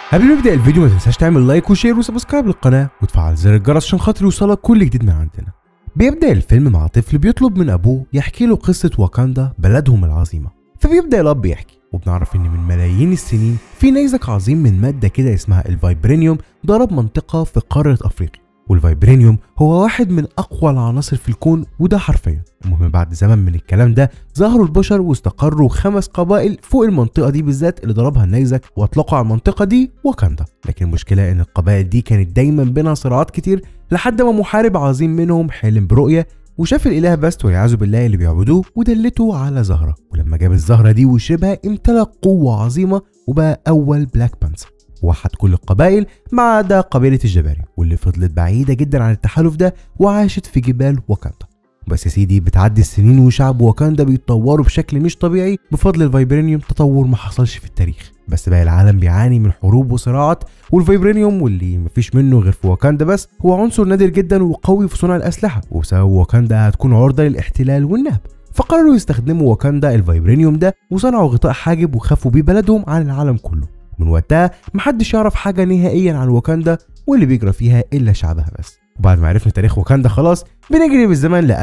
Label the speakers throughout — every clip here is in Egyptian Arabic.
Speaker 1: قبل ما نبدا الفيديو ما تنساش تعمل لايك وشير وسبسكرايب للقناه وتفعل زر الجرس عشان خاطر يوصلك كل جديد من عندنا بيبدا الفيلم مع طفل بيطلب من ابوه يحكي له قصه واكاندا بلدهم العظيمه فبيبدا الاب يحكي وبنعرف ان من ملايين السنين في نيزك عظيم من ماده كده اسمها الفايبرينيوم ضرب منطقه في قاره افريقيا والفايبرينيوم هو واحد من اقوى العناصر في الكون وده حرفيا المهم بعد زمن من الكلام ده ظهروا البشر واستقروا خمس قبائل فوق المنطقه دي بالذات اللي ضربها النيزك واطلقوا على المنطقه دي واكاندا لكن المشكله ان القبائل دي كانت دايما بينها صراعات كتير لحد ما محارب عظيم منهم حلم برؤيه وشاف الاله باست والعياذ بالله اللي بيعبدوه ودلته على زهره ولما جاب الزهره دي وشربها امتلك قوه عظيمه وبقى اول بلاك بانثر وحد كل القبائل ما عدا قبيله الجباري واللي فضلت بعيده جدا عن التحالف ده وعاشت في جبال واكاندا بس يا سيدي بتعدي السنين وشعب واكاندا بيتطوروا بشكل مش طبيعي بفضل الفايبرينيوم تطور ما حصلش في التاريخ بس بقى العالم بيعاني من حروب وصراعات والفايبرينيوم واللي مفيش منه غير في واكاندا بس هو عنصر نادر جدا وقوي في صنع الاسلحه وبسبب واكاندا هتكون عرضه للاحتلال والنهب فقرروا يستخدموا واكاندا الفايبرينيوم ده وصنعوا غطاء حاجب وخافوا بيه بلدهم عن العالم كله من وقتها محدش يعرف حاجه نهائيا عن واكاندا واللي بيجرى فيها الا شعبها بس وبعد ما عرفنا تاريخ واكاندا خلاص بنجري بالزمن ل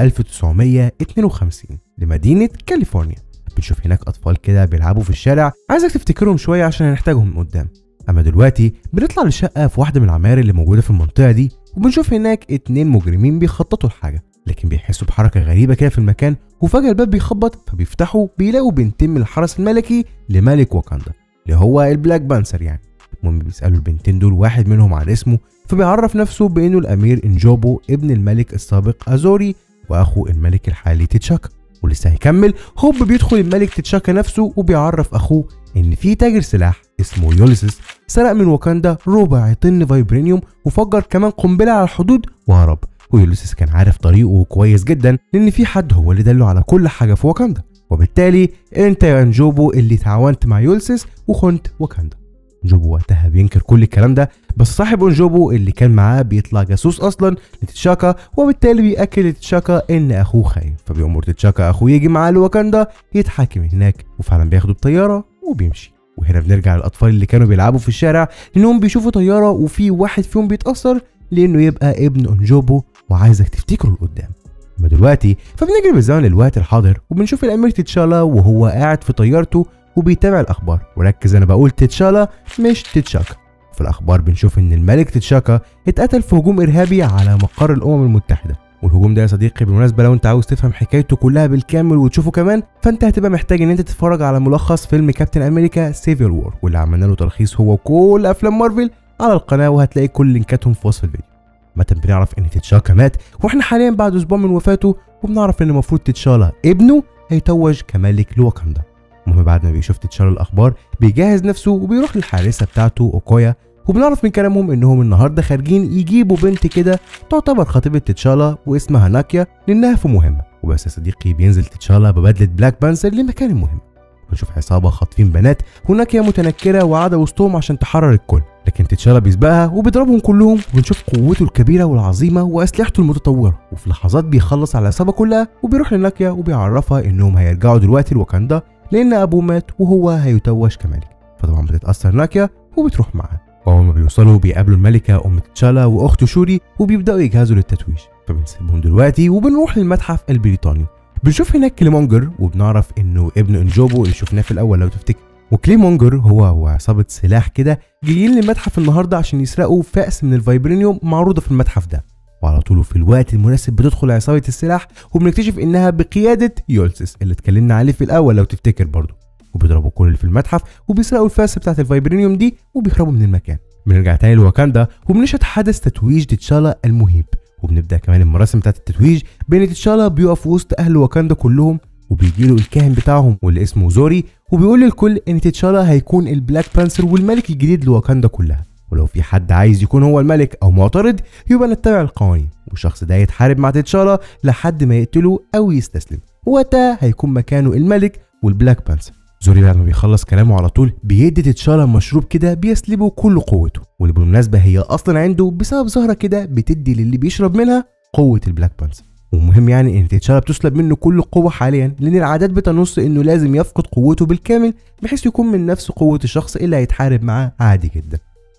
Speaker 1: 1952 لمدينه كاليفورنيا بنشوف هناك اطفال كده بيلعبوا في الشارع عايزك تفتكرهم شويه عشان هنحتاجهم من قدام اما دلوقتي بنطلع للشقه في واحده من العماير اللي موجوده في المنطقه دي وبنشوف هناك اتنين مجرمين بيخططوا لحاجه لكن بيحسوا بحركه غريبه كده في المكان وفجاه الباب بيخبط فبيفتحوا بيلاقوا بنتين من الحرس الملكي لملك واكاندا اللي هو البلاك بانسر يعني المهم بيسالوا البنتين دول واحد منهم عن اسمه فبيعرف نفسه بانه الامير انجوبو ابن الملك السابق ازوري واخو الملك الحالي تيتشاكا ولسه هيكمل هوب بيدخل الملك تيتشاكا نفسه وبيعرف اخوه ان في تاجر سلاح اسمه يوليسس سرق من واكاندا ربع طن فايبرينيوم وفجر كمان قنبله على الحدود وهرب ويوليسس كان عارف طريقه كويس جدا لان في حد هو اللي دله على كل حاجه في واكاندا وبالتالي انت يا انجوبو اللي تعاونت مع يولسس وخنت واكاندا انجوبو وقتها بينكر كل الكلام ده بس صاحب انجوبو اللي كان معاه بيطلع جاسوس اصلا لتتشاكا وبالتالي بياكد لتتشاكا ان اخوه خاين فبيأمر تتشاكا اخوه يجي معاه لواكاندا يتحاكم هناك وفعلا بياخده بطياره وبيمشي وهنا بنرجع للاطفال اللي كانوا بيلعبوا في الشارع لانهم بيشوفوا طياره وفي واحد فيهم بيتاثر لانه يبقى ابن انجوبو وعايزك تفتكره لقدام اما دلوقتي فبنجري بالزمن للوقت الحاضر وبنشوف الامير تتشالا وهو قاعد في طيارته وبيتابع الاخبار وركز انا بقول تتشالا مش تتشاكا في الاخبار بنشوف ان الملك تتشاكا اتقتل في هجوم ارهابي على مقر الامم المتحده والهجوم ده يا صديقي بالمناسبه لو انت عاوز تفهم حكايته كلها بالكامل وتشوفه كمان فانت هتبقى محتاج ان انت تتفرج على ملخص فيلم كابتن امريكا سيفيل وور واللي عملنا له تلخيص هو كل افلام مارفل على القناه وهتلاقي كل لينكاتهم في وصف الفيديو متى بنعرف ان تتشاكا مات واحنا حاليا بعد اسبوع من وفاته وبنعرف ان المفروض تتشالا ابنه هيتوج كملك لواكاندا المهم بعد ما بيشوف تتشالا الاخبار بيجهز نفسه وبيروح للحارسه بتاعته اوكويا وبنعرف من كلامهم انهم النهارده خارجين يجيبوا بنت كده تعتبر خطيبه تتشالا واسمها ناكيا لانها في مهمه وبس يا صديقي بينزل تتشالا ببدله بلاك بانسر لمكان المهم بنشوف عصابه خاطفين بنات وناكيا متنكره وقاعده وسطهم عشان تحرر الكل لكن تتشالا بيسبقها وبيضربهم كلهم وبنشوف قوته الكبيره والعظيمه واسلحته المتطوره وفي لحظات بيخلص على العصابه كلها وبيروح لناكيا وبيعرفها انهم هيرجعوا دلوقتي لواكاندا لان ابوه مات وهو هيتوج كملك فطبعا بتتاثر ناكيا وبتروح معاه واول ما بيوصلوا بيقابلوا الملكه ام تتشالا واخته شوري وبيبداوا يجهزوا للتتويج فبنسيبهم دلوقتي وبنروح للمتحف البريطاني بنشوف هناك كليمونجر وبنعرف انه ابن انجوبو اللي شفناه في الاول لو تفتكر وكليمونجر هو وعصابة سلاح كده جايين للمتحف النهارده عشان يسرقوا فأس من الفايبرينيوم معروضة في المتحف ده وعلى طول في الوقت المناسب بتدخل عصابة السلاح وبنكتشف انها بقيادة يولسس اللي اتكلمنا عليه في الاول لو تفتكر برضه وبيضربوا كل اللي في المتحف وبيسرقوا الفاس بتاعت الفايبرينيوم دي وبيهربوا من المكان بنرجع تاني لواكاندا وبنشهد حدث تتويج تتشالا المهيب وبنبدا كمان المراسم بتاعت التتويج بين تتشالا بيقف وسط اهل واكاندا كلهم وبيجي له الكاهن بتاعهم واللي اسمه زوري وبيقول للكل ان تتشالا هيكون البلاك بانثر والملك الجديد لواكاندا كلها ولو في حد عايز يكون هو الملك او معترض يبقى نتبع القوانين والشخص ده يتحارب مع تتشالا لحد ما يقتله او يستسلم وقتها هيكون مكانه الملك والبلاك بانثر زوري بعد ما بيخلص كلامه على طول بيدي تتشالا مشروب كده بيسلبه كل قوته واللي بالمناسبه هي اصلا عنده بسبب زهره كده بتدي للي بيشرب منها قوه البلاك بانثر ومهم يعني ان تتشالا بتسلب منه كل قوه حاليا لان العادات بتنص انه لازم يفقد قوته بالكامل بحيث يكون من نفس قوه الشخص اللي هيتحارب معاه عادي جدا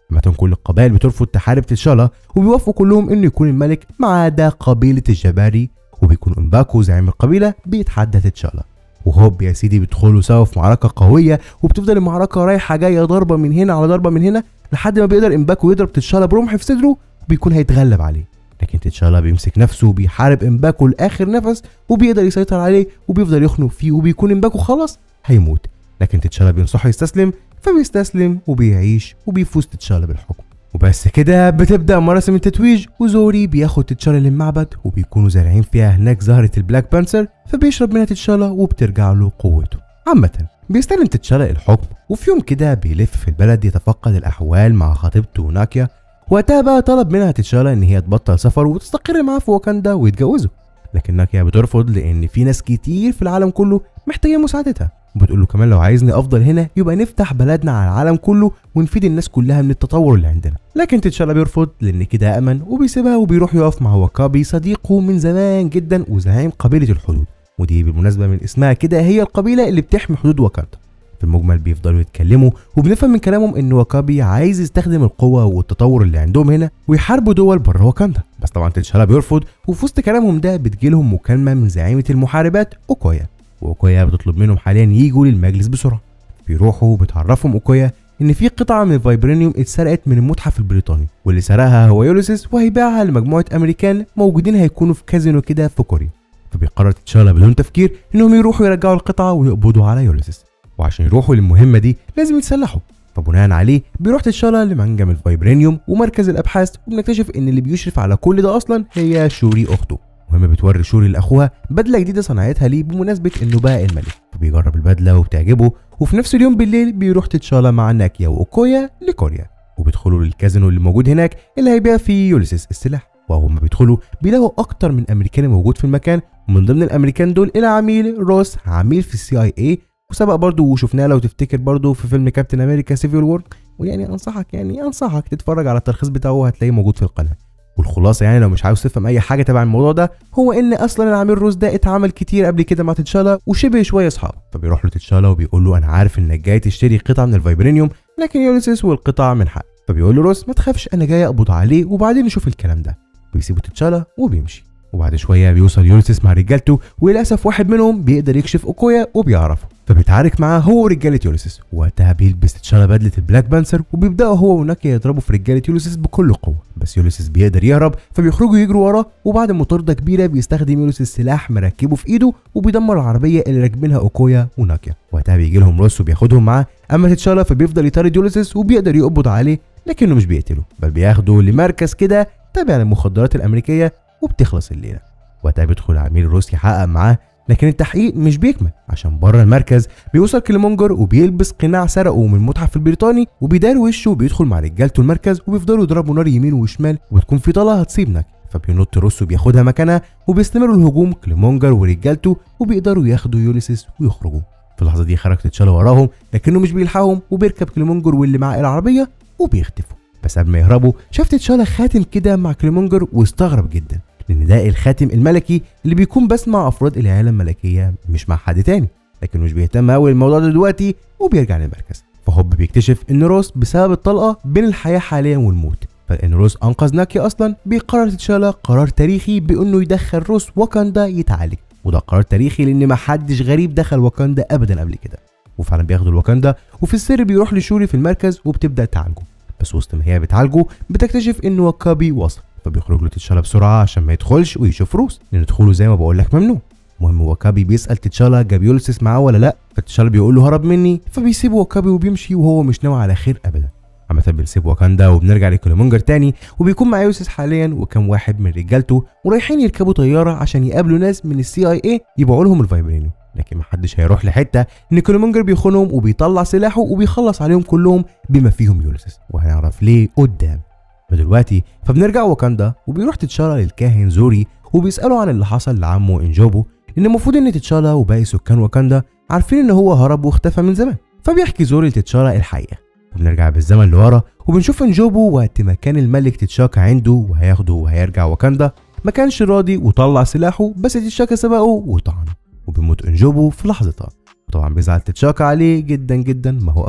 Speaker 1: عامة كل القبائل بترفض تحارب تتشالا وبيوافقوا كلهم انه يكون الملك ما عدا قبيلة الجباري وبيكون امباكو زعيم القبيلة بيتحدى تتشالا وهوب يا سيدي بيدخلوا سوا في معركة قوية وبتفضل المعركة رايحة جاية ضربة من هنا على ضربة من هنا لحد ما بيقدر امباكو يضرب تتشالا برمح في صدره وبيكون هيتغلب عليه لكن تتشالا بيمسك نفسه وبيحارب امباكو لاخر نفس وبيقدر يسيطر عليه وبيفضل يخنق فيه وبيكون امباكو خلاص هيموت لكن تتشالا بينصحه يستسلم فبيستسلم وبيعيش وبيفوز تتشالا بالحكم وبس كده بتبدا مراسم التتويج وزوري بياخد تتشالا للمعبد وبيكونوا زارعين فيها هناك زهره البلاك بانثر فبيشرب منها تتشالا وبترجع له قوته عامة بيستلم تتشالا الحكم وفي يوم كده بيلف في البلد يتفقد الأحوال مع خطيبته ناكيا وقتها بقى طلب منها تتشالا إن هي تبطل سفر وتستقر معاه في واكاندا ويتجوزوا لكن ناكيا بترفض لأن في ناس كتير في العالم كله محتاجين مساعدتها وبتقول له كمان لو عايزني افضل هنا يبقى نفتح بلدنا على العالم كله ونفيد الناس كلها من التطور اللي عندنا لكن تتشالا بيرفض لان كده امن وبيسيبها وبيروح يقف مع وكابي صديقه من زمان جدا وزعيم قبيله الحدود ودي بالمناسبه من اسمها كده هي القبيله اللي بتحمي حدود واكاندا في المجمل بيفضلوا يتكلموا وبنفهم من كلامهم ان واكابي عايز يستخدم القوه والتطور اللي عندهم هنا ويحاربوا دول بره واكاندا بس طبعا تتشالا بيرفض وفي وسط كلامهم ده بتجيلهم مكالمه من زعيمه المحاربات اوكويا واوكويا بتطلب منهم حاليا يجوا للمجلس بسرعه بيروحوا وبتعرفهم اوكويا ان في قطعه من الفايبرينيوم اتسرقت من المتحف البريطاني واللي سرقها هو يوليسيس وهيبيعها لمجموعه امريكان موجودين هيكونوا في كازينو كده في كوريا فبيقرر تتشالا بدون تفكير انهم يروحوا يرجعوا القطعه ويقبضوا على يوليسيس وعشان يروحوا للمهمه دي لازم يتسلحوا فبناء عليه بيروح تتشالا لمنجم الفايبرينيوم ومركز الابحاث وبنكتشف ان اللي بيشرف على كل ده اصلا هي شوري اخته المهم بتوري شوري لاخوها بدله جديده صنعتها ليه بمناسبه انه بقى الملك فبيجرب البدله وبتعجبه وفي نفس اليوم بالليل بيروح تتشالا مع ناكيا واوكويا لكوريا وبيدخلوا للكازينو اللي موجود هناك اللي هيبيع فيه يوليسيس السلاح وأول ما بيدخلوا بيلاقوا أكتر من أمريكاني موجود في المكان ومن ضمن الأمريكان دول العميل روس عميل في السي اي اي وسبق برضه وشفناه لو تفتكر برضه في فيلم كابتن أمريكا سيفيل وور ويعني أنصحك يعني أنصحك تتفرج على الترخيص بتاعه هتلاقيه موجود في القناة والخلاصه يعني لو مش عاوز تفهم اي حاجه تبع الموضوع ده هو ان اصلا العميل روز ده اتعامل كتير قبل كده مع تتشالا وشبه شويه اصحاب فبيروح له تتشالا وبيقول له انا عارف انك جاي تشتري قطعه من الفايبرينيوم لكن يوليسيس والقطع من حق فبيقول له روس ما تخافش انا جاي اقبض عليه وبعدين نشوف الكلام ده بيسيبه تتشالا وبيمشي وبعد شويه بيوصل يوليسيس مع رجالته وللاسف واحد منهم بيقدر يكشف اوكويا وبيعرفه فبيتعارك معاه هو ورجاله يوليسيس وقتها بيلبس تشالا بدله البلاك بانسر وبيبداوا هو وناكيا يضربوا في رجاله يوليسيس بكل قوه بس يوليسيس بيقدر يهرب فبيخرجوا يجروا وراه وبعد مطارده كبيره بيستخدم يوليسيس سلاح مركبه في ايده وبيدمر العربيه اللي راكبينها اوكويا وناكيا وقتها بيجي لهم روس وبياخدهم معاه اما تتشالا فبيفضل يطارد يوليسيس وبيقدر يقبض عليه لكنه مش بيقتله بل بياخده لمركز كده تابع للمخدرات الامريكيه وبتخلص الليله وقتها بيدخل عميل روس يحقق معاه لكن التحقيق مش بيكمل عشان بره المركز بيوصل كليمونجر وبيلبس قناع سرقه من المتحف البريطاني وبيدار وشه وبيدخل مع رجالته المركز وبيفضلوا يضربوا نار يمين وشمال وبتكون في طلقه هتصيب ناك فبينط روس وبياخدها مكانها وبيستمروا الهجوم كليمونجر ورجالته وبيقدروا ياخدوا يوليسيس ويخرجوا في اللحظه دي خرج تتشالا وراهم لكنه مش بيلحقهم وبيركب كليمونجر واللي معاه العربيه وبيختفوا بس قبل ما يهربوا شاف تتشالا خاتم كده مع كليمونجر واستغرب جدا لان ده الخاتم الملكي اللي بيكون بس مع افراد العيله الملكيه مش مع حد تاني لكن مش بيهتم قوي الموضوع ده دلوقتي وبيرجع للمركز فهوب بيكتشف ان روس بسبب الطلقه بين الحياه حاليا والموت فان روس انقذ ناكي اصلا بيقرر تتشالا قرار تاريخي بانه يدخل روس واكاندا يتعالج وده قرار تاريخي لان ما حدش غريب دخل واكاندا ابدا قبل كده وفعلا بياخدوا الواكاندا وفي السر بيروح لشوري في المركز وبتبدا تعالجه بس وسط ما هي بتعالجه بتكتشف ان واكابي وصل فبيخرج له تتشالا بسرعه عشان ما يدخلش ويشوف روس لان دخوله زي ما بقول لك ممنوع المهم واكابي بيسال تتشالا جاب يوليسيس معاه ولا لا فتتشالا بيقول له هرب مني فبيسيب واكابي وبيمشي وهو مش ناوي على خير ابدا عامة بنسيب واكاندا وبنرجع لكليمونجر تاني وبيكون مع يوسيس حاليا وكم واحد من رجالته ورايحين يركبوا طياره عشان يقابلوا ناس من السي اي اي يبيعوا لهم الفايبرينيوم لكن محدش هيروح لحته ان كليمونجر بيخونهم وبيطلع سلاحه وبيخلص عليهم كلهم بما فيهم يوليسيس وهنعرف ليه قدام ودلوقتي فبنرجع واكاندا وبيروح تتشالا للكاهن زوري وبيسأله عن اللي حصل لعمه انجوبو ان المفروض ان تتشالا وباقي سكان واكاندا عارفين ان هو هرب واختفى من زمان فبيحكي زوري لتتشالا الحقيقه وبنرجع بالزمن لورا وبنشوف انجوبو وقت ما كان الملك تتشاكا عنده وهياخده وهيرجع واكاندا ما كانش راضي وطلع سلاحه بس تتشاكا سبقه وطعنه وبيموت انجوبو في لحظتها وطبعا بيزعل تتشاكا عليه جدا جدا ما هو اخوه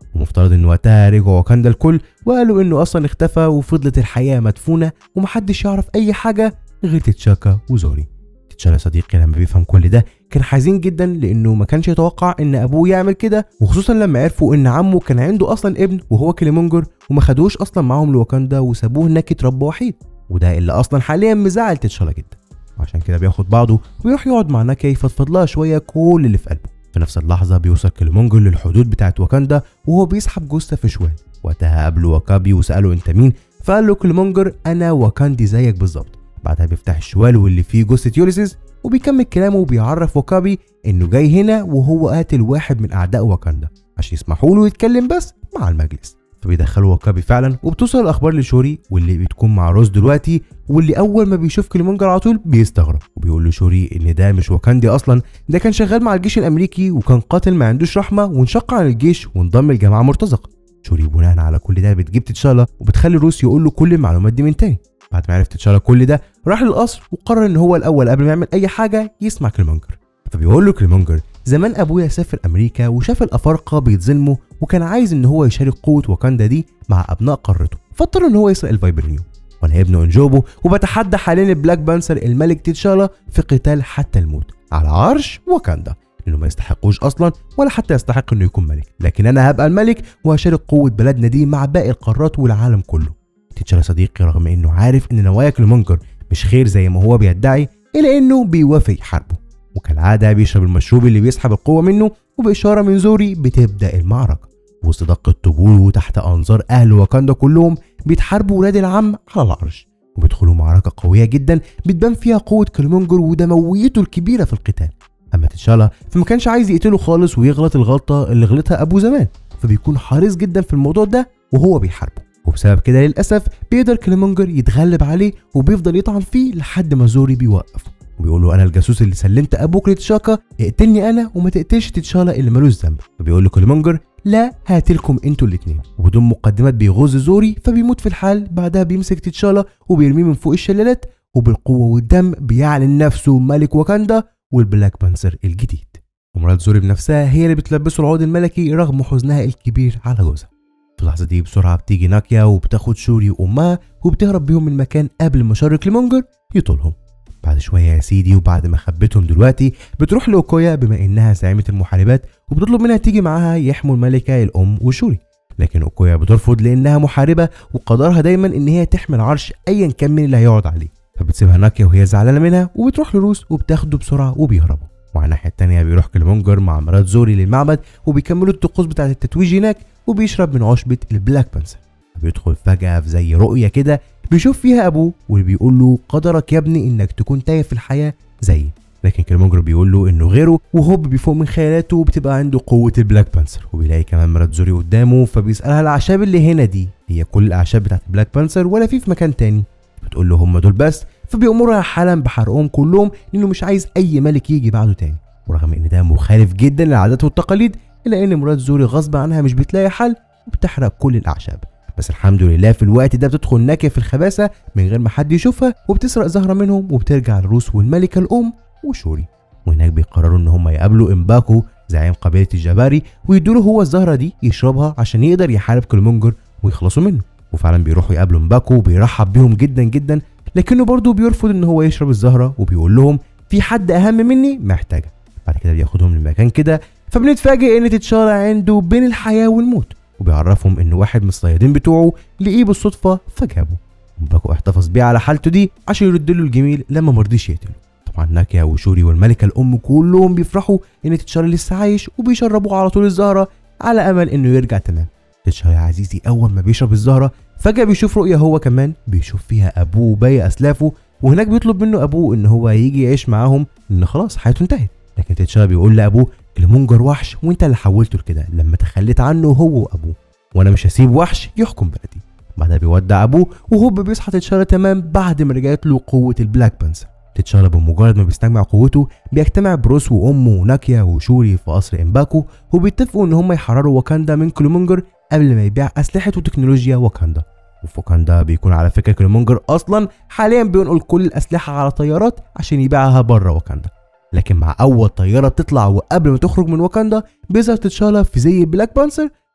Speaker 1: ومفترض ان وقتها رجعوا واكاندا الكل وقالوا انه اصلا اختفى وفضلت الحقيقه مدفونه ومحدش يعرف اي حاجه غير تتشاكا وزوري تتشالا صديقي لما بيفهم كل ده كان حزين جدا لانه ما كانش يتوقع ان ابوه يعمل كده وخصوصا لما عرفوا ان عمه كان عنده اصلا ابن وهو كليمونجر وما خدوش اصلا معاهم لواكاندا وسابوه هناك يتربى وحيد وده اللي اصلا حاليا مزعل تتشالا جدا وعشان كده بياخد بعضه ويروح يقعد مع ناكا يفضفض لها شويه كل اللي في قلبه في نفس اللحظه بيوصل كليمونجر للحدود بتاعت واكاندا وهو بيسحب جثه في شوال وقتها قابله واكابي وساله انت مين فقال له كليمونجر انا واكاندي زيك بالظبط بعدها بيفتح الشوال واللي فيه جثه يوليسيس وبيكمل كلامه وبيعرف واكابي انه جاي هنا وهو قاتل واحد من اعداء واكاندا عشان يسمحوا له يتكلم بس مع المجلس فبيدخلوا واكابي فعلا وبتوصل الاخبار لشوري واللي بتكون مع روز دلوقتي واللي اول ما بيشوف كليمونجر على طول بيستغرب وبيقول له شوري ان ده مش واكاندي اصلا ده كان شغال مع الجيش الامريكي وكان قاتل ما عندوش رحمه وانشق عن الجيش وانضم لجماعه مرتزقه شوري بناء على كل ده بتجيب تتشالا وبتخلي روس يقول له كل المعلومات دي من تاني بعد ما عرف تتشالا كل ده راح للقصر وقرر ان هو الاول قبل ما يعمل اي حاجه يسمع كليمونجر فبيقول له كليمونجر زمان ابويا سافر امريكا وشاف الافارقه بيتظلموا وكان عايز ان هو يشارك قوه واكاندا دي مع ابناء قارته فاضطر ان هو يسرق الفايبرنيوم وانا ابن انجوبو وبتحدى حاليا البلاك بانسر الملك تيتشالا في قتال حتى الموت على عرش واكاندا لانه ما يستحقوش اصلا ولا حتى يستحق انه يكون ملك لكن انا هبقى الملك وهشارك قوه بلدنا دي مع باقي القارات والعالم كله تيتشالا صديقي رغم انه عارف ان نوايا كليمونجر مش خير زي ما هو بيدعي الا انه بيوافق يحاربه وكالعاده بيشرب المشروب اللي بيسحب القوه منه وباشاره من زوري بتبدا المعركه وسط دق الطبول وتحت انظار اهل واكاندا كلهم بيتحاربوا ولاد العم على العرش وبيدخلوا معركه قويه جدا بتبان فيها قوه كليمونجر ودمويته الكبيره في القتال اما تتشالا فما كانش عايز يقتله خالص ويغلط الغلطه اللي غلطها ابوه زمان فبيكون حريص جدا في الموضوع ده وهو بيحاربه وبسبب كده للاسف بيقدر كليمونجر يتغلب عليه وبيفضل يطعن فيه لحد ما زوري بيوقفه وبيقول له انا الجاسوس اللي سلمت ابوك لتشاكا اقتلني انا وما تقتلش تتشالا اللي ملوش ذنب فبيقول له كليمونجر لا هاتلكم انتوا الاثنين وبدون مقدمات بيغز زوري فبيموت في الحال بعدها بيمسك تتشالا وبيرميه من فوق الشلالات وبالقوه والدم بيعلن نفسه ملك واكاندا والبلاك بانثر الجديد ومرات زوري بنفسها هي اللي بتلبسه العود الملكي رغم حزنها الكبير على جوزها في اللحظه دي بسرعه بتيجي ناكيا وبتاخد شوري وامها وبتهرب بيهم من المكان قبل ما شر كليمونجر يطولهم بعد شويه يا سيدي وبعد ما خبتهم دلوقتي بتروح لاوكويا بما انها زعيمه المحاربات وبتطلب منها تيجي معاها يحموا الملكه الام وشوري لكن اوكويا بترفض لانها محاربه وقدرها دايما ان هي تحمي العرش ايا كان مين اللي هيقعد عليه فبتسيبها ناكيا وهي زعلانه منها وبتروح لروس وبتاخده بسرعه وبيهربوا وعلى الناحيه التانيه بيروح كليمونجر مع مرات زوري للمعبد وبيكملوا الطقوس بتاعه التتويج هناك وبيشرب من عشبة البلاك بانثر بيدخل فجأة في زي رؤية كده بيشوف فيها أبوه واللي بيقول له قدرك يا ابني إنك تكون تايه في الحياة زيي لكن كليمونجر بيقول له انه غيره وهوب بيفوق من خيالاته وبتبقى عنده قوه البلاك بانثر وبيلاقي كمان مرات زوري قدامه فبيسالها الاعشاب اللي هنا دي هي كل الاعشاب بتاعت البلاك بانثر ولا في في مكان تاني بتقول له هم دول بس فبيأمرها حالا بحرقهم كلهم لانه مش عايز اي ملك يجي بعده تاني ورغم ان ده مخالف جدا للعادات والتقاليد الا ان مرات زوري غصب عنها مش بتلاقي حل وبتحرق كل الاعشاب بس الحمد لله في الوقت ده بتدخل ناكيا في الخباثه من غير ما حد يشوفها وبتسرق زهره منهم وبترجع لروس والملكه الام وشوري وهناك بيقرروا ان هم يقابلوا امباكو زعيم قبيله الجباري ويدوله هو الزهره دي يشربها عشان يقدر يحارب كلمونجر ويخلصوا منه وفعلا بيروحوا يقابلوا امباكو وبيرحب بيهم جدا جدا لكنه برضه بيرفض ان هو يشرب الزهره وبيقول لهم في حد اهم مني محتاجها بعد كده بياخدهم لمكان كده فبنتفاجئ ان تتشارع عنده بين الحياه والموت وبيعرفهم ان واحد من الصيادين بتوعه لقيه بالصدفه فجابه ومباكو احتفظ بيه على حالته دي عشان يرد له الجميل لما مرضيش يقتله طبعا ناكيا وشوري والملكه الام كلهم بيفرحوا ان تتشارع لسه عايش وبيشربوه على طول الزهره على امل انه يرجع تمام تتشارع يا عزيزي اول ما بيشرب الزهره فجاه بيشوف رؤيه هو كمان بيشوف فيها ابوه وباقي اسلافه وهناك بيطلب منه ابوه ان هو يجي يعيش معاهم ان خلاص حياته انتهت لكن تتشارع بيقول لابوه كليمونجر وحش وانت اللي حولته لكده لما تخليت عنه هو وابوه وانا مش هسيب وحش يحكم بلدي بعدها بيودع ابوه وهوب بيصحى تتشارى تمام بعد ما رجعت له قوه البلاك بانثر تتشارى بمجرد ما بيستجمع قوته بيجتمع بروس وامه وناكيا وشوري في قصر امباكو وبيتفقوا ان هم يحرروا واكاندا من كليمونجر قبل ما يبيع اسلحه وتكنولوجيا واكاندا وفي واكاندا بيكون على فكره كليمونجر اصلا حاليا بينقل كل الاسلحه على طيارات عشان يبيعها بره واكاندا لكن مع اول طياره بتطلع وقبل ما تخرج من واكاندا بيظهر تتشالا في زي بلاك بانثر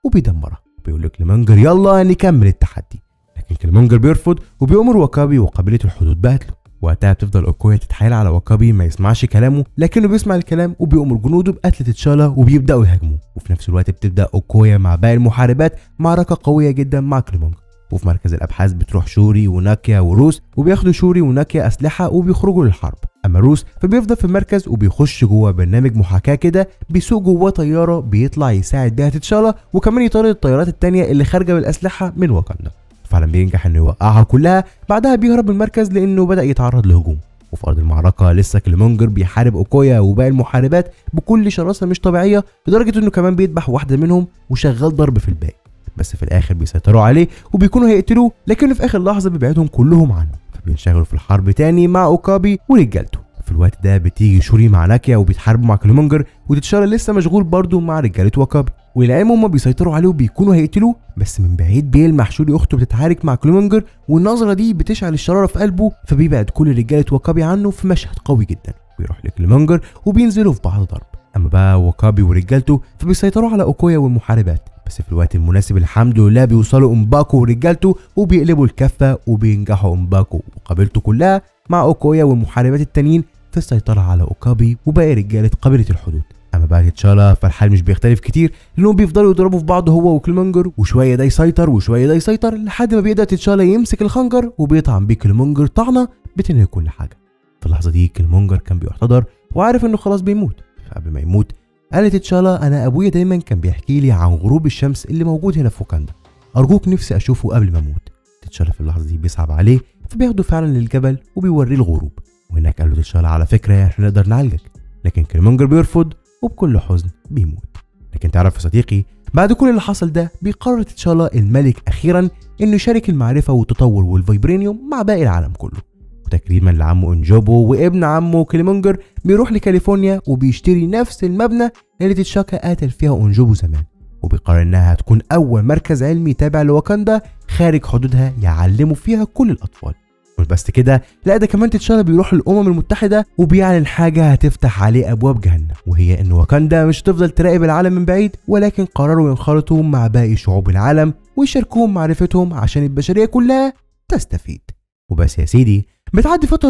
Speaker 1: وبيدمرها بيقول لكليمنجر يلا نكمل التحدي لكن كليمنجر بيرفض وبيأمر واكابي وقبيلة الحدود بقتله وقتها بتفضل اوكويا تتحايل على واكابي ما يسمعش كلامه لكنه بيسمع الكلام وبيأمر جنوده بقتل تتشالا وبيبدأوا يهاجموه وفي نفس الوقت بتبدأ اوكويا مع باقي المحاربات معركة قوية جدا مع كليمنجر وفي مركز الابحاث بتروح شوري وناكيا وروس وبياخدوا شوري وناكيا اسلحه وبيخرجوا للحرب اما روس فبيفضل في المركز وبيخش جوه برنامج محاكاه كده بيسوق جواه طياره بيطلع يساعد بيها تتشالا وكمان يطارد الطيارات التانية اللي خارجه بالاسلحه من واكاندا فعلا بينجح انه يوقعها كلها بعدها بيهرب من المركز لانه بدا يتعرض لهجوم وفي ارض المعركه لسه كليمونجر بيحارب اوكويا وباقي المحاربات بكل شراسه مش طبيعيه لدرجه انه كمان بيذبح واحده منهم وشغال ضرب في الباقي بس في الاخر بيسيطروا عليه وبيكونوا هيقتلوه لكنه في اخر لحظه بيبعدهم كلهم عنه فبينشغلوا في الحرب تاني مع اوكابي ورجالته في الوقت ده بتيجي شوري مع ناكيا وبيتحاربوا مع كليمونجر وتتشارى لسه مشغول برضه مع رجاله وكابي والعلم هما بيسيطروا عليه وبيكونوا هيقتلوه بس من بعيد بيلمح شوري اخته بتتعارك مع كليمونجر والنظره دي بتشعل الشراره في قلبه فبيبعد كل رجاله وكابي عنه في مشهد قوي جدا بيروح لكليمونجر وبينزلوا في بعض ضرب اما بقى وكابي ورجالته فبيسيطروا على اوكويا والمحاربات بس في الوقت المناسب الحمد لله بيوصلوا امباكو ورجالته وبيقلبوا الكفه وبينجحوا امباكو وقبيلته كلها مع اوكويا والمحاربات التانيين في السيطره على اوكابي وباقي رجاله قبيله الحدود اما بقى تشالا فالحال مش بيختلف كتير لانهم بيفضلوا يضربوا في بعض هو وكلمنجر وشويه ده يسيطر وشويه ده يسيطر لحد ما بيقدر تشالا يمسك الخنجر وبيطعن بيه كلمنجر طعنه بتنهي كل حاجه في اللحظه دي كلمنجر كان بيحتضر وعارف انه خلاص بيموت فقبل ما يموت قالت تشالا انا ابويا دايما كان بيحكي لي عن غروب الشمس اللي موجود هنا في وكاندا ارجوك نفسي اشوفه قبل ما اموت تتشالا في اللحظه دي بيصعب عليه فبياخده فعلا للجبل وبيوريه الغروب وهناك قال له تتشالا على فكره احنا نقدر نعالجك لكن كليمونجر بيرفض وبكل حزن بيموت لكن تعرف يا صديقي بعد كل اللي حصل ده بيقرر تتشالا الملك اخيرا انه يشارك المعرفه والتطور والفيبرينيوم مع باقي العالم كله وتكريما لعمه انجوبو وابن عمه كليمونجر بيروح لكاليفورنيا وبيشتري نفس المبنى اللي تتشاكا قاتل فيها انجوبو زمان وبيقرر انها هتكون اول مركز علمي تابع لواكاندا خارج حدودها يعلموا فيها كل الاطفال مش بس كده لا ده كمان تتشالا بيروح للامم المتحده وبيعلن حاجه هتفتح عليه ابواب جهنم وهي ان واكاندا مش تفضل تراقب العالم من بعيد ولكن قرروا ينخرطوا مع باقي شعوب العالم ويشاركوهم معرفتهم عشان البشريه كلها تستفيد وبس يا سيدي بتعدي فترة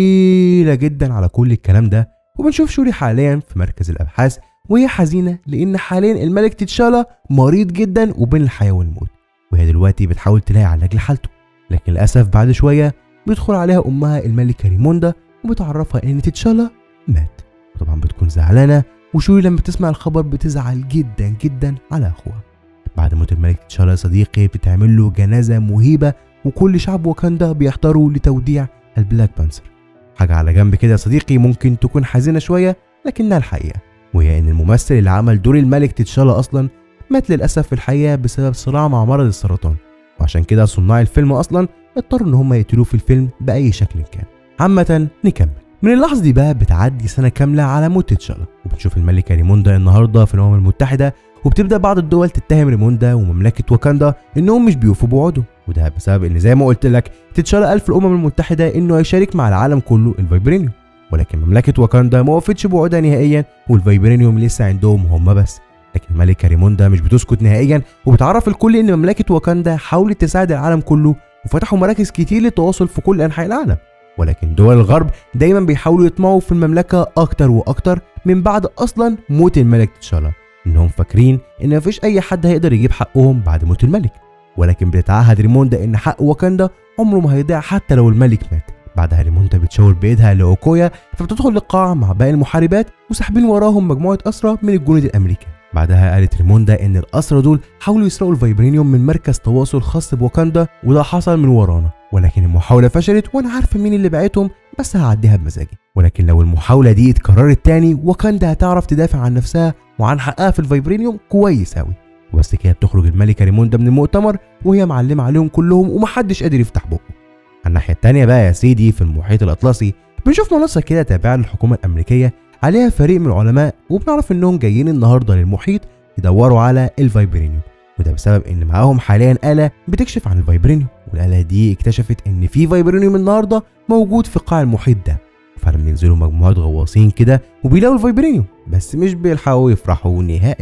Speaker 1: طويلة جدا على كل الكلام ده وبنشوف شوري حاليا في مركز الأبحاث وهي حزينة لأن حاليا الملك تتشالا مريض جدا وبين الحياة والموت وهي دلوقتي بتحاول تلاقي علاج لحالته لكن للأسف بعد شوية بيدخل عليها أمها الملكة ريموندا وبتعرفها إن تتشالا مات وطبعا بتكون زعلانة وشوري لما بتسمع الخبر بتزعل جدا جدا على أخوها بعد موت الملك تتشالا صديقي بتعمل له جنازة مهيبة وكل شعب واكاندا بيحضروا لتوديع البلاك بانثر حاجة على جنب كده يا صديقي ممكن تكون حزينة شوية لكنها الحقيقة وهي إن الممثل اللي عمل دور الملك تتشالا أصلا مات للأسف في الحقيقة بسبب صراع مع مرض السرطان وعشان كده صناع الفيلم أصلا اضطروا إن هم يقتلوه في الفيلم بأي شكل كان عامة نكمل من اللحظة دي بقى بتعدي سنة كاملة على موت تتشالا وبنشوف الملكة ريموندا النهاردة في الأمم المتحدة وبتبدا بعض الدول تتهم ريموندا ومملكه واكاندا انهم مش بيوفوا بوعودهم وده بسبب ان زي ما قلت لك تتشال قال في الامم المتحده انه هيشارك مع العالم كله الفايبرينيوم ولكن مملكه واكاندا ما وفتش بوعودها نهائيا والفايبرينيوم لسه عندهم هم بس لكن الملكه ريموندا مش بتسكت نهائيا وبتعرف الكل ان مملكه واكاندا حاولت تساعد العالم كله وفتحوا مراكز كتير للتواصل في كل انحاء العالم ولكن دول الغرب دايما بيحاولوا يطمعوا في المملكه اكتر واكتر من بعد اصلا موت الملك تشالا انهم فاكرين ان مفيش اي حد هيقدر يجيب حقهم بعد موت الملك ولكن بتتعهد ريموندا ان حق واكاندا عمره ما هيضيع حتى لو الملك مات بعدها ريموندا بتشاور بايدها لاوكويا فبتدخل القاعة مع باقي المحاربات وساحبين وراهم مجموعة أسرى من الجنود الأمريكان بعدها قالت ريموندا إن الأسرى دول حاولوا يسرقوا الفايبرينيوم من مركز تواصل خاص بواكاندا وده حصل من ورانا ولكن المحاولة فشلت وأنا عارفة مين اللي بعتهم بس هعديها بمزاجي ولكن لو المحاولة دي اتكررت تاني واكاندا هتعرف تدافع عن نفسها وعن حقها في الفايبرينيوم كويس أوي وبس كده بتخرج الملكة ريموندا من المؤتمر وهي معلمة عليهم كلهم ومحدش قادر يفتح بقه على الناحية التانية بقى يا سيدي في المحيط الأطلسي بنشوف منصة كده تابعة للحكومة الأمريكية عليها فريق من العلماء وبنعرف إنهم جايين النهاردة للمحيط يدوروا على الفايبرينيوم وده بسبب إن معاهم حاليا آلة بتكشف عن الفايبرينيوم والآلة دي اكتشفت إن في فايبرينيوم النهاردة موجود في قاع المحيط ده فعلا بينزلوا مجموعات غواصين كده وبيلاقوا الفايبرينيوم بس مش بيلحقوا يفرحوا نهائيا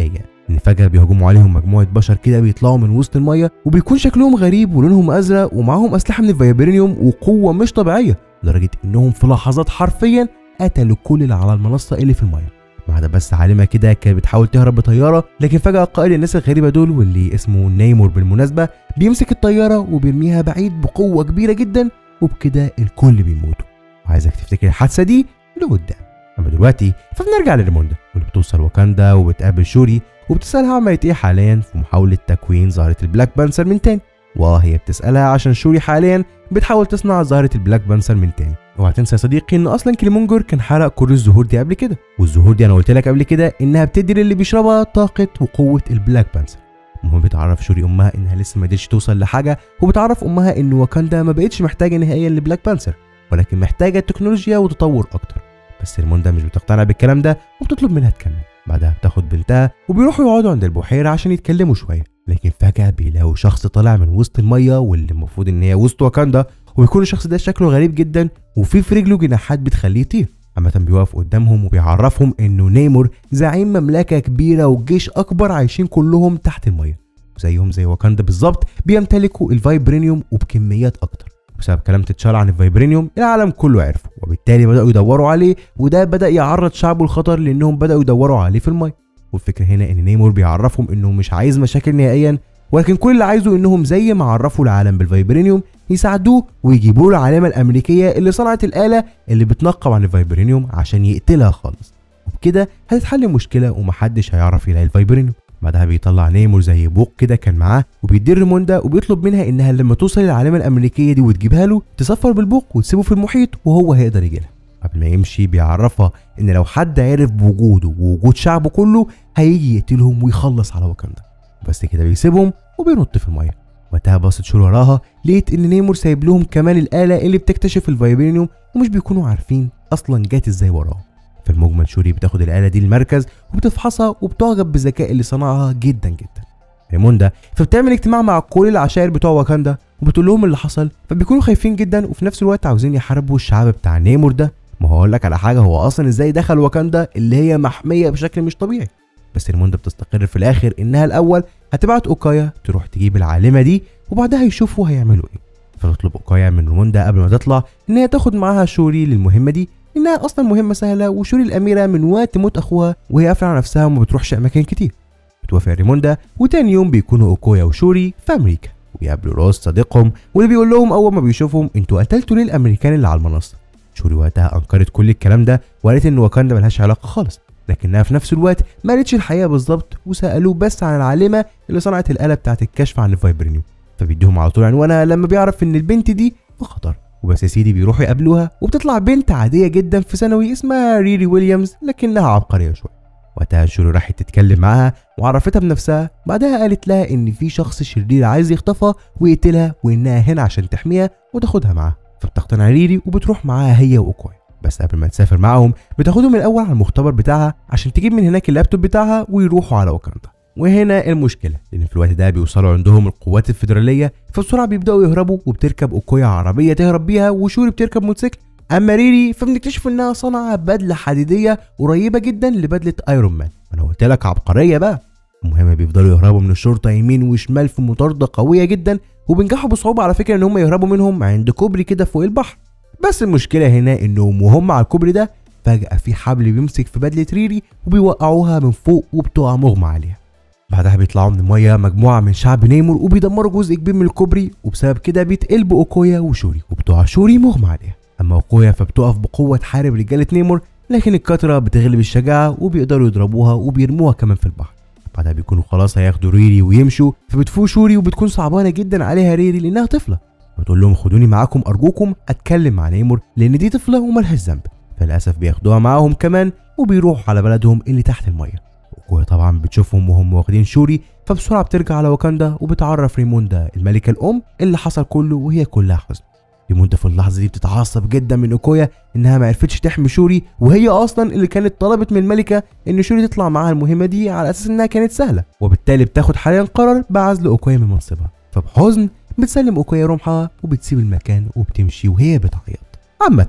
Speaker 1: ان فجاه بيهجموا عليهم مجموعه بشر كده بيطلعوا من وسط الميه وبيكون شكلهم غريب ولونهم ازرق ومعاهم اسلحه من الفايبرينيوم وقوه مش طبيعيه لدرجه انهم في لحظات حرفيا قتلوا كل اللي على المنصه اللي في الميه ما عدا بس عالمه كده كانت بتحاول تهرب بطياره لكن فجاه قائد الناس الغريبه دول واللي اسمه نيمور بالمناسبه بيمسك الطياره وبيرميها بعيد بقوه كبيره جدا وبكده الكل بيموتوا وعايزك تفتكر الحادثه دي لقدام اما دلوقتي فبنرجع لريموندا واللي بتوصل واكاندا وبتقابل شوري وبتسالها عملت ايه حاليا في محاوله تكوين ظاهره البلاك بانثر من تاني وهي بتسالها عشان شوري حاليا بتحاول تصنع ظاهره البلاك بانثر من تاني اوعى تنسى يا صديقي ان اصلا كليمونجر كان حرق كل الزهور دي قبل كده والزهور دي انا قلت لك قبل كده انها بتدي للي بيشربها طاقه وقوه البلاك بانثر المهم بتعرف شوري امها انها لسه ما قدرتش توصل لحاجه وبتعرف امها ان واكاندا ما بقتش محتاجه نهائيا لبلاك بانثر ولكن محتاجه تكنولوجيا وتطور اكتر بس ريموندا مش بتقتنع بالكلام ده وبتطلب منها تكمل بعدها بتاخد بنتها وبيروحوا يقعدوا عند البحيره عشان يتكلموا شويه لكن فجاه بيلاقوا شخص طالع من وسط الميه واللي المفروض ان هي وسط واكاندا وبيكون الشخص ده شكله غريب جدا وفي في رجله جناحات بتخليه يطير عامة بيقف قدامهم وبيعرفهم انه نيمور زعيم مملكة كبيرة وجيش اكبر عايشين كلهم تحت المية وزيهم زي واكاندا بالظبط بيمتلكوا الفايبرينيوم وبكميات اكتر بسبب كلام تتشال عن الفايبرينيوم العالم كله عرفه وبالتالي بدأوا يدوروا عليه وده بدأ يعرض شعبه الخطر لانهم بدأوا يدوروا عليه في المية والفكرة هنا ان نيمور بيعرفهم انه مش عايز مشاكل نهائيا ولكن كل اللي عايزه انهم زي ما عرفوا العالم بالفايبرينيوم يساعدوه ويجيبوا له العلامه الامريكيه اللي صنعت الاله اللي بتنقب عن الفايبرينيوم عشان يقتلها خالص وبكده هتتحل المشكله ومحدش هيعرف يلاقي الفايبرينيوم بعدها بيطلع نيمور زي بوق كده كان معاه وبيدي ريموندا وبيطلب منها انها لما توصل للعلامه الامريكيه دي وتجيبها له تسفر بالبوق وتسيبه في المحيط وهو هيقدر يجي لها قبل ما يمشي بيعرفها ان لو حد عرف بوجوده ووجود شعبه كله هيجي يقتلهم ويخلص على واكاندا بس كده بيسيبهم وبينط في الميه وقتها بصت شور وراها لقيت ان نيمور سايب لهم كمان الاله اللي بتكتشف الفايبرينيوم ومش بيكونوا عارفين اصلا جات ازاي وراهم في المجمل شوري بتاخد الاله دي المركز وبتفحصها وبتعجب بالذكاء اللي صنعها جدا جدا ريموندا فبتعمل اجتماع مع كل العشائر بتوع واكاندا وبتقول لهم اللي حصل فبيكونوا خايفين جدا وفي نفس الوقت عاوزين يحاربوا الشعب بتاع نيمور ده ما هو اقول لك على حاجه هو اصلا ازاي دخل واكاندا اللي هي محميه بشكل مش طبيعي بس ريموندا بتستقر في الاخر انها الاول هتبعت اوكايا تروح تجيب العالمه دي وبعدها يشوفوا هيعملوا ايه فتطلب اوكايا من ريموندا قبل ما تطلع ان هي تاخد معاها شوري للمهمه دي انها اصلا مهمه سهله وشوري الاميره من وقت موت اخوها وهي قافله على نفسها وما بتروحش اماكن كتير بتوافق ريموندا وتاني يوم بيكونوا اوكويا وشوري في امريكا ويقابلوا روس صديقهم واللي بيقول لهم اول ما بيشوفهم انتوا قتلتوا ليه الامريكان اللي على المنصه شوري وقتها انكرت كل الكلام ده وقالت ان واكاندا ملهاش علاقه خالص لكنها في نفس الوقت ما قالتش الحقيقه بالظبط وسالوه بس عن العالمه اللي صنعت الاله بتاعه الكشف عن الفايبرينيوم فبيديهم على طول عنوانها لما بيعرف ان البنت دي في خطر وبس يا سيدي بيروحوا يقابلوها وبتطلع بنت عاديه جدا في ثانوي اسمها ريري ويليامز لكنها عبقريه شويه وقتها شوري راحت تتكلم معاها وعرفتها بنفسها بعدها قالت لها ان في شخص شرير عايز يخطفها ويقتلها وانها هنا عشان تحميها وتاخدها معاها فبتقتنع ريري وبتروح معاها هي واوكوي بس قبل ما تسافر معاهم بتاخدهم الاول على المختبر بتاعها عشان تجيب من هناك اللابتوب بتاعها ويروحوا على واكاندا وهنا المشكله لان في الوقت ده بيوصلوا عندهم القوات الفيدراليه فبسرعه بيبداوا يهربوا وبتركب اوكويا عربيه تهرب بيها وشوري بتركب موتوسيكل اما ريري فبنكتشف انها صنع بدله حديديه قريبه جدا لبدله ايرون مان انا قلت لك عبقريه بقى المهم بيفضلوا يهربوا من الشرطه يمين وشمال في مطارده قويه جدا وبينجحوا بصعوبه على فكره ان هم يهربوا منهم عند كوبري كده فوق البحر بس المشكله هنا انهم وهم على الكوبري ده فجاه في حبل بيمسك في بدله ريري وبيوقعوها من فوق وبتقع مغمى عليها بعدها بيطلعوا من الميه مجموعه من شعب نيمور وبيدمروا جزء كبير من الكوبري وبسبب كده بيتقلبوا اوكويا وشوري وبتقع شوري مغمى عليها اما اوكويا فبتقف بقوه تحارب رجاله نيمور لكن الكترة بتغلب الشجاعة وبيقدروا يضربوها وبيرموها كمان في البحر بعدها بيكونوا خلاص هياخدوا ريري ويمشوا فبتفوق شوري وبتكون صعبانة جدا عليها ريري لأنها طفلة بتقول لهم خدوني معاكم أرجوكم أتكلم مع نيمور لأن دي طفلة وملهاش ذنب فللأسف بياخدوها معاهم كمان وبيروحوا على بلدهم اللي تحت المية وكويا طبعا بتشوفهم وهم واخدين شوري فبسرعة بترجع على واكاندا وبتعرف ريموندا الملكة الأم اللي حصل كله وهي كلها حزن ريموندا في اللحظة دي بتتعصب جدا من اوكويا انها ما عرفتش تحمي شوري وهي اصلا اللي كانت طلبت من الملكة ان شوري تطلع معاها المهمة دي على اساس انها كانت سهلة وبالتالي بتاخد حاليا قرار بعزل اوكويا من منصبها فبحزن بتسلم اوكويا رمحها وبتسيب المكان وبتمشي وهي بتعيط عامة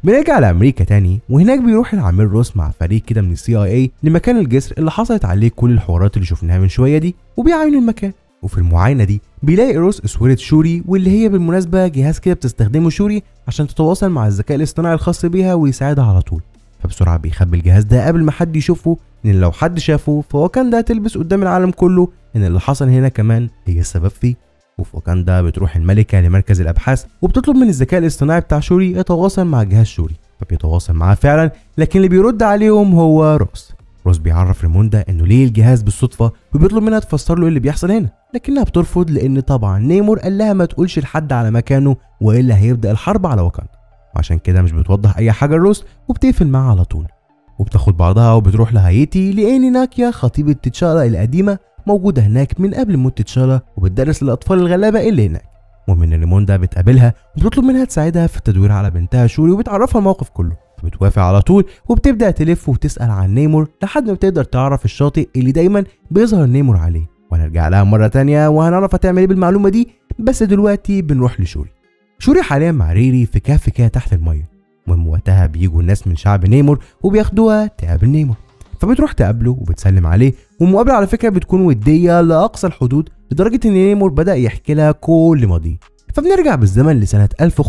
Speaker 1: بنرجع لامريكا تاني وهناك بيروح العميل روس مع فريق كده من السي اي اي لمكان الجسر اللي حصلت عليه كل الحوارات اللي شفناها من شويه دي وبيعاينوا المكان وفي المعاينه دي بيلاقي روس اسوره شوري واللي هي بالمناسبه جهاز كده بتستخدمه شوري عشان تتواصل مع الذكاء الاصطناعي الخاص بيها ويساعدها على طول فبسرعه بيخبي الجهاز ده قبل ما حد يشوفه لان لو حد شافه فواكاندا هتلبس قدام العالم كله ان اللي حصل هنا كمان هي السبب فيه وفي واكاندا بتروح الملكة لمركز الأبحاث وبتطلب من الذكاء الاصطناعي بتاع شوري يتواصل مع جهاز شوري فبيتواصل معاه فعلا لكن اللي بيرد عليهم هو روس روس بيعرف ريموندا انه ليه الجهاز بالصدفة وبيطلب منها تفسر له ايه اللي بيحصل هنا لكنها بترفض لان طبعا نيمور قال لها ما تقولش لحد على مكانه والا هيبدا الحرب على واكاندا وعشان كده مش بتوضح اي حاجه لروس وبتقفل معاه على طول وبتاخد بعضها وبتروح لهايتي لان ناكيا خطيبة تتشالا القديمة موجودة هناك من قبل موت تتشالا وبتدرس للأطفال الغلابة اللي هناك المهم ان ريموندا بتقابلها وبتطلب منها تساعدها في التدوير على بنتها شوري وبتعرفها الموقف كله بتوافق على طول وبتبدا تلف وتسال عن نيمور لحد ما بتقدر تعرف الشاطئ اللي دايما بيظهر نيمور عليه وهنرجع لها مره تانية وهنعرف هتعمل ايه بالمعلومه دي بس دلوقتي بنروح لشوري شوري حاليا مع ريري في كهف كده تحت الميه المهم وقتها بيجوا الناس من شعب نيمور وبياخدوها تقابل نيمور فبتروح تقابله وبتسلم عليه والمقابله على فكره بتكون وديه لاقصى الحدود لدرجه ان نيمور بدا يحكي لها كل ماضيه فبنرجع بالزمن لسنه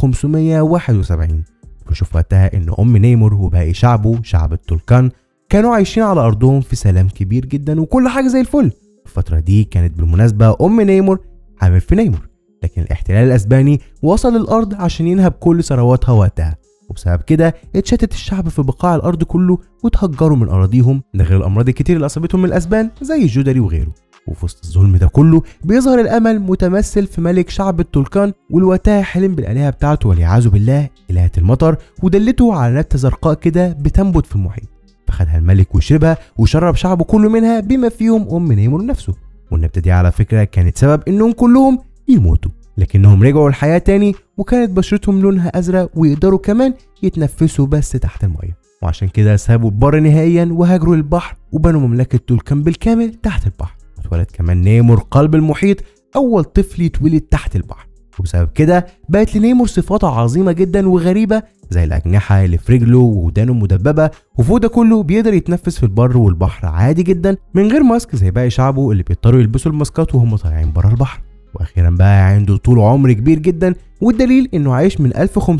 Speaker 1: 1571 بنشوف وقتها ان ام نيمور وباقي شعبه شعب التولكان كانوا عايشين على ارضهم في سلام كبير جدا وكل حاجه زي الفل الفتره دي كانت بالمناسبه ام نيمور حامل في نيمور لكن الاحتلال الاسباني وصل للارض عشان ينهب كل ثرواتها وقتها وبسبب كده اتشتت الشعب في بقاع الارض كله وتهجروا من اراضيهم ده غير الامراض الكتير اللي اصابتهم من الاسبان زي الجدري وغيره وفي وسط الظلم ده كله بيظهر الامل متمثل في ملك شعب التولكان والوقتها حلم بالالهه بتاعته والعياذ بالله الهه المطر ودلته على نبته زرقاء كده بتنبت في المحيط فخدها الملك وشربها وشرب شعبه كله منها بما فيهم ام نيمور نفسه والنبته دي على فكره كانت سبب انهم كلهم يموتوا لكنهم رجعوا الحياة تاني وكانت بشرتهم لونها أزرق ويقدروا كمان يتنفسوا بس تحت المية وعشان كده سابوا البر نهائيا وهاجروا للبحر وبنوا مملكة تولكان بالكامل تحت البحر واتولد كمان نيمور قلب المحيط أول طفل يتولد تحت البحر وبسبب كده بقت لنيمور صفات عظيمة جدا وغريبة زي الأجنحة اللي في رجله وودانه مدببة وفوق ده كله بيقدر يتنفس في البر والبحر عادي جدا من غير ماسك زي باقي شعبه اللي بيضطروا يلبسوا الماسكات وهم طالعين بره البحر واخيرا بقى عنده طول عمر كبير جدا والدليل انه عايش من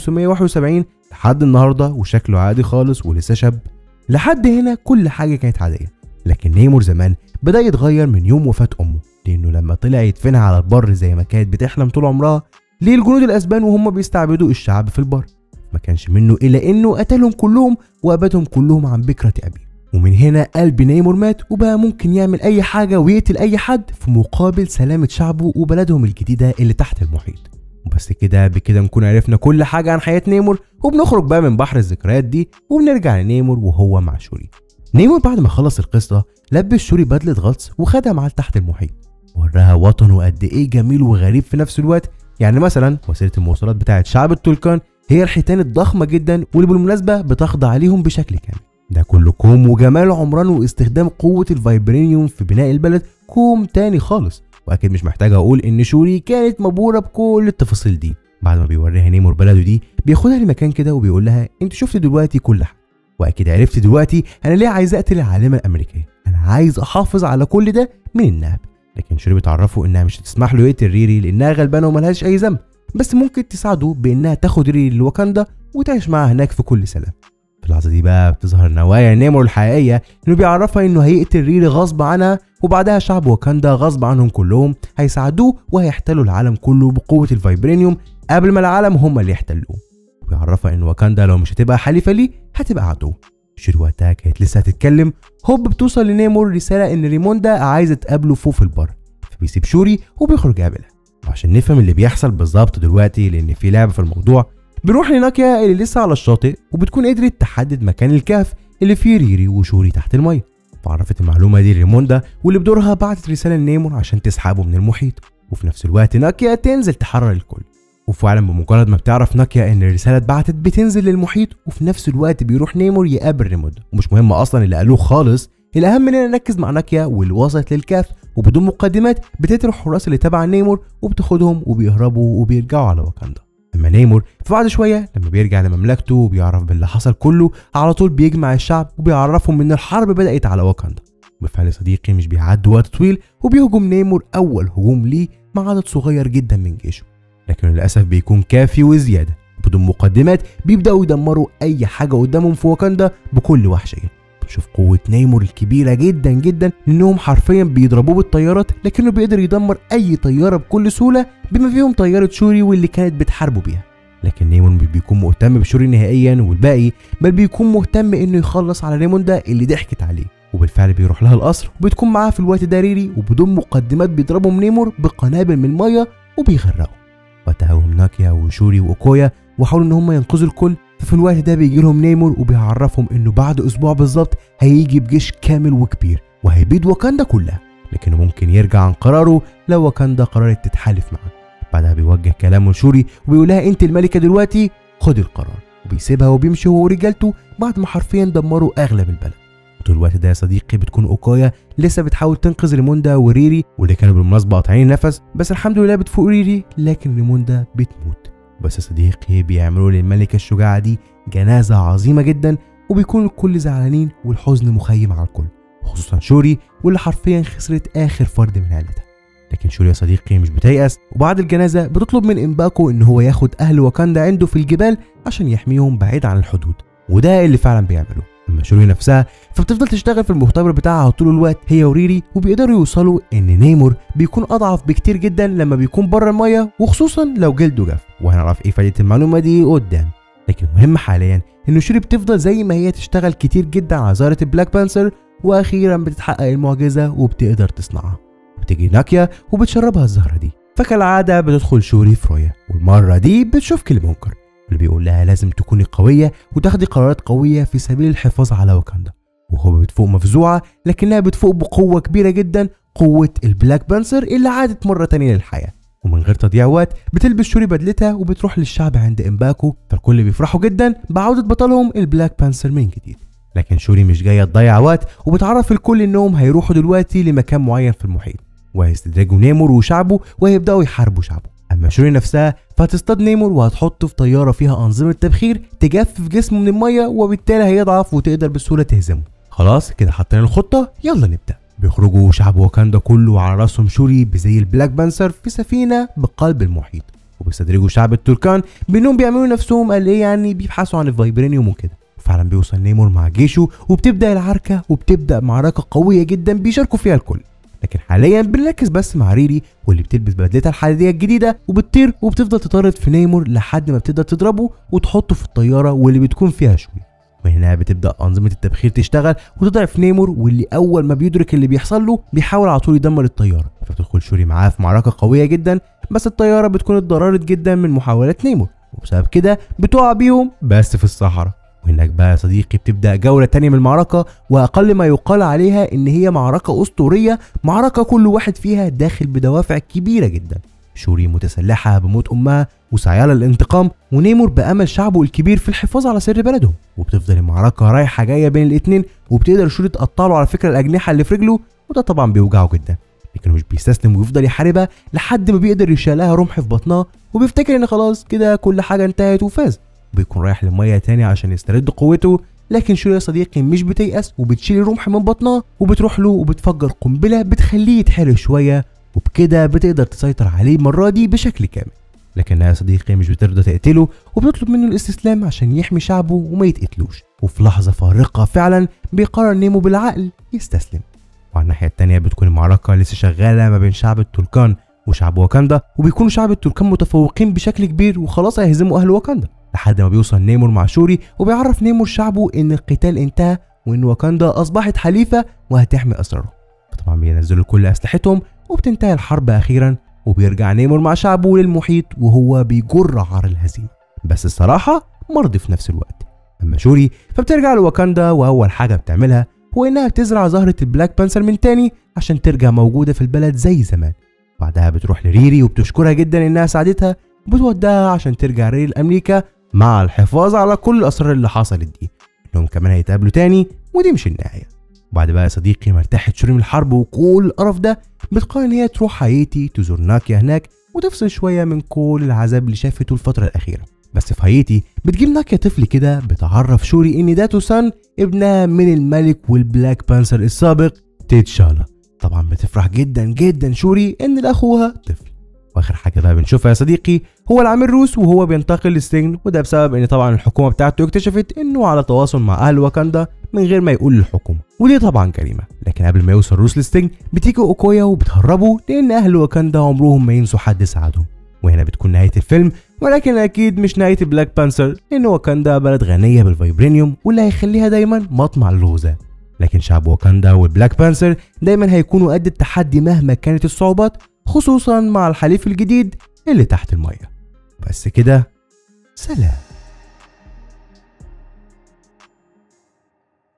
Speaker 1: 1571 لحد النهارده وشكله عادي خالص ولسه شاب لحد هنا كل حاجه كانت عاديه لكن نيمور زمان بدا يتغير من يوم وفاه امه لانه لما طلع يدفنها على البر زي ما كانت بتحلم طول عمرها ليه الجنود الاسبان وهم بيستعبدوا الشعب في البر ما كانش منه الا انه قتلهم كلهم وابدهم كلهم عن بكره ابيه ومن هنا قلب نيمور مات وبقى ممكن يعمل اي حاجة ويقتل اي حد في مقابل سلامة شعبه وبلدهم الجديدة اللي تحت المحيط وبس كده بكده نكون عرفنا كل حاجة عن حياة نيمور وبنخرج بقى من بحر الذكريات دي وبنرجع لنيمور وهو مع شوري نيمور بعد ما خلص القصة لبس شوري بدلة غطس وخدها معاه تحت المحيط وراها وطنه قد ايه جميل وغريب في نفس الوقت يعني مثلا وسيلة المواصلات بتاعة شعب التولكان هي الحيتان الضخمة جدا واللي بالمناسبة بتخضع عليهم بشكل كامل ده كله كوم وجمال عمران واستخدام قوة الفايبرينيوم في بناء البلد كوم تاني خالص واكيد مش محتاج اقول ان شوري كانت مبهورة بكل التفاصيل دي بعد ما بيوريها نيمور بلده دي بياخدها لمكان كده وبيقول لها انت شفت دلوقتي كل حاجة واكيد عرفت دلوقتي انا ليه عايز اقتل العالمة الامريكية انا عايز احافظ على كل ده من النهب لكن شوري بتعرفه انها مش هتسمح له يقتل ريري لانها غلبانة وملهاش اي ذنب بس ممكن تساعده بانها تاخد ريري لواكاندا وتعيش معاها هناك في كل سلام في اللحظه دي بقى بتظهر نوايا نيمور الحقيقيه انه بيعرفها انه هيقتل ريري غصب عنها وبعدها شعب واكاندا غصب عنهم كلهم هيساعدوه وهيحتلوا العالم كله بقوه الفايبرينيوم قبل ما العالم هم اللي يحتلوه وبيعرفها ان واكاندا لو مش هتبقى حليفه ليه هتبقى عدو شيري وقتها كانت لسه هتتكلم هوب بتوصل لنيمور رساله ان ريموندا عايزه تقابله فوق في البر فبيسيب شوري وبيخرج يقابلها وعشان نفهم اللي بيحصل بالظبط دلوقتي لان في لعبه في الموضوع بنروح لناكيا اللي لسه على الشاطئ وبتكون قدرت تحدد مكان الكهف اللي فيه ريري وشوري تحت الميه فعرفت المعلومه دي ريموندا واللي بدورها بعتت رساله لنيمور عشان تسحبه من المحيط وفي نفس الوقت ناكيا تنزل تحرر الكل وفعلا بمجرد ما بتعرف ناكيا ان الرساله اتبعتت بتنزل للمحيط وفي نفس الوقت بيروح نيمور يقابل ريموندا ومش مهم اصلا اللي قالوه خالص الاهم اننا نركز مع ناكيا واللي وصلت للكهف وبدون مقدمات بتقتل الحراس اللي تبع نيمور وبتاخدهم وبيهربوا وبيرجعوا على واكاندا اما نيمور فبعد شويه لما بيرجع لمملكته وبيعرف باللي حصل كله على طول بيجمع الشعب وبيعرفهم ان الحرب بدات على واكاندا بالفعل صديقي مش بيعدي وقت طويل وبيهجم نيمور اول هجوم ليه مع عدد صغير جدا من جيشه لكن للاسف بيكون كافي وزياده بدون مقدمات بيبداوا يدمروا اي حاجه قدامهم في واكاندا بكل وحشيه شوف قوة نيمور الكبيرة جدا جدا انهم حرفيا بيضربوه بالطيارات لكنه بيقدر يدمر اي طيارة بكل سهولة بما فيهم طيارة شوري واللي كانت بتحاربه بيها لكن نيمور مش بيكون مهتم بشوري نهائيا والباقي بل بيكون مهتم انه يخلص على ريموندا اللي ضحكت عليه وبالفعل بيروح لها القصر وبتكون معاه في الوقت ده ريري وبدون مقدمات بيضربهم نيمور بقنابل من الميه وبيغرقوا وقتها هم ناكيا وشوري واوكويا وحاولوا ان هم ينقذوا الكل ففي الوقت ده بيجي لهم نيمور وبيعرفهم انه بعد اسبوع بالظبط هيجي بجيش كامل وكبير وهيبيد واكاندا كلها لكنه ممكن يرجع عن قراره لو واكاندا قررت تتحالف معاه بعدها بيوجه كلامه لشوري وبيقول لها انت الملكه دلوقتي خدي القرار وبيسيبها وبيمشي هو ورجالته بعد ما حرفيا دمروا اغلب البلد طول الوقت ده يا صديقي بتكون اوكايا لسه بتحاول تنقذ ريموندا وريري واللي كانوا بالمناسبه قاطعين نفس بس الحمد لله بتفوق ريري لكن ريموندا بتموت بس يا صديقي بيعملوا للملكه الشجاعه دي جنازه عظيمه جدا وبيكون الكل زعلانين والحزن مخيم على الكل خصوصا شوري واللي حرفيا خسرت اخر فرد من عيلتها لكن شوري يا صديقي مش بتيأس وبعد الجنازه بتطلب من امباكو ان هو ياخد اهل واكاندا عنده في الجبال عشان يحميهم بعيد عن الحدود وده اللي فعلا بيعمله اما شوري نفسها فبتفضل تشتغل في المختبر بتاعها طول الوقت هي وريري وبيقدروا يوصلوا ان نيمور بيكون اضعف بكتير جدا لما بيكون بره الميه وخصوصا لو جلده جاف وهنعرف ايه فايده المعلومه دي قدام لكن المهم حاليا ان شوري بتفضل زي ما هي تشتغل كتير جدا على ظاهره البلاك بانثر واخيرا بتتحقق المعجزه وبتقدر تصنعها بتيجي ناكيا وبتشربها الزهره دي فكالعاده بتدخل شوري فرويا والمره دي بتشوف كليمونكر اللي بيقول لها لازم تكوني قوية وتاخدي قرارات قوية في سبيل الحفاظ على واكاندا وهو بتفوق مفزوعة لكنها بتفوق بقوة كبيرة جدا قوة البلاك بانثر اللي عادت مرة تانية للحياة ومن غير تضييع وقت بتلبس شوري بدلتها وبتروح للشعب عند امباكو فالكل بيفرحوا جدا بعودة بطلهم البلاك بانثر من جديد لكن شوري مش جاية تضيع وقت وبتعرف الكل انهم هيروحوا دلوقتي لمكان معين في المحيط وهيستدرجوا نيمور وشعبه وهيبدأوا يحاربوا شعبه اما شوري نفسها فهتصطاد نيمور وهتحطه في طياره فيها انظمه تبخير تجفف جسمه من الميه وبالتالي هيضعف وتقدر بسهوله تهزمه خلاص كده حطينا الخطه يلا نبدا بيخرجوا شعب واكاندا كله على راسهم شوري بزي البلاك بانثر في سفينه بقلب المحيط وبيستدرجوا شعب التركان بانهم بيعملوا نفسهم قال ايه يعني بيبحثوا عن الفايبرينيوم وكده فعلا بيوصل نيمور مع جيشه وبتبدا العركه وبتبدا معركه قويه جدا بيشاركوا فيها الكل لكن حاليا بنركز بس مع ريري واللي بتلبس بدلتها الحديديه الجديده وبتطير وبتفضل تطارد في نيمور لحد ما بتقدر تضربه وتحطه في الطياره واللي بتكون فيها شوي وهنا بتبدا انظمه التبخير تشتغل وتضعف نيمور واللي اول ما بيدرك اللي بيحصل له بيحاول على طول يدمر الطياره فبتدخل شوري معاه في معركه قويه جدا بس الطياره بتكون اتضررت جدا من محاولات نيمور وبسبب كده بتقع بيهم بس في الصحراء وهناك بقى يا صديقي بتبدا جوله تانية من المعركه واقل ما يقال عليها ان هي معركه اسطوريه معركه كل واحد فيها داخل بدوافع كبيره جدا شوري متسلحه بموت امها وسعيها للانتقام ونيمور بامل شعبه الكبير في الحفاظ على سر بلدهم وبتفضل المعركه رايحه جايه بين الاتنين وبتقدر شوري تقطع له على فكره الاجنحه اللي في رجله وده طبعا بيوجعه جدا لكنه مش بيستسلم ويفضل يحاربها لحد ما بيقدر يشيلها رمح في بطنها وبيفتكر ان خلاص كده كل حاجه انتهت وفاز بيكون رايح للميه تاني عشان يسترد قوته لكن شوري يا صديقي مش بتيأس وبتشيل الرمح من بطنها وبتروح له وبتفجر قنبله بتخليه يتحرق شويه وبكده بتقدر تسيطر عليه المره دي بشكل كامل لكنها يا صديقي مش بترضى تقتله وبتطلب منه الاستسلام عشان يحمي شعبه وما يتقتلوش وفي لحظه فارقه فعلا بيقرر نيمو بالعقل يستسلم وعلى الناحيه التانيه بتكون المعركه لسه شغاله ما بين شعب التركان وشعب واكاندا وبيكونوا شعب التركان متفوقين بشكل كبير وخلاص هيهزموا اهل واكاندا لحد ما بيوصل نيمور مع شوري وبيعرف نيمور شعبه ان القتال انتهى وان واكاندا اصبحت حليفه وهتحمي اسراره فطبعا بينزلوا كل اسلحتهم وبتنتهي الحرب اخيرا وبيرجع نيمور مع شعبه للمحيط وهو بيجر عار الهزيمه بس الصراحه مرضي في نفس الوقت اما شوري فبترجع لواكاندا واول حاجه بتعملها هو انها بتزرع زهره البلاك بانثر من تاني عشان ترجع موجوده في البلد زي زمان بعدها بتروح لريري وبتشكرها جدا انها ساعدتها وبتودعها عشان ترجع ريري لامريكا مع الحفاظ على كل الاسرار اللي حصلت دي انهم كمان هيتقابلوا تاني ودي مش النهايه وبعد بقى يا صديقي ما ارتاحت شوري من الحرب وكل القرف ده بتقرر ان هي تروح هايتي تزور ناكيا هناك وتفصل شويه من كل العذاب اللي شافته الفتره الاخيره بس في هايتي بتجيب ناكيا طفل كده بتعرف شوري ان داتو سان ابنها من الملك والبلاك بانثر السابق تيتشالا طبعا بتفرح جدا جدا شوري ان لاخوها طفل واخر حاجه بقى بنشوفها يا صديقي هو العميل روس وهو بينتقل للسجن وده بسبب ان طبعا الحكومه بتاعته اكتشفت انه على تواصل مع اهل واكاندا من غير ما يقول للحكومه ودي طبعا جريمه لكن قبل ما يوصل روس للسجن بتيجي اوكويا وبتهربه لان اهل واكاندا عمرهم ما ينسوا حد ساعدهم وهنا بتكون نهايه الفيلم ولكن اكيد مش نهايه بلاك بانثر لان واكاندا بلد غنيه بالفايبرينيوم واللي هيخليها دايما مطمع للغزاة لكن شعب واكاندا والبلاك بانثر دايما هيكونوا قد التحدي مهما كانت الصعوبات خصوصا مع الحليف الجديد اللي تحت الميه بس كده سلام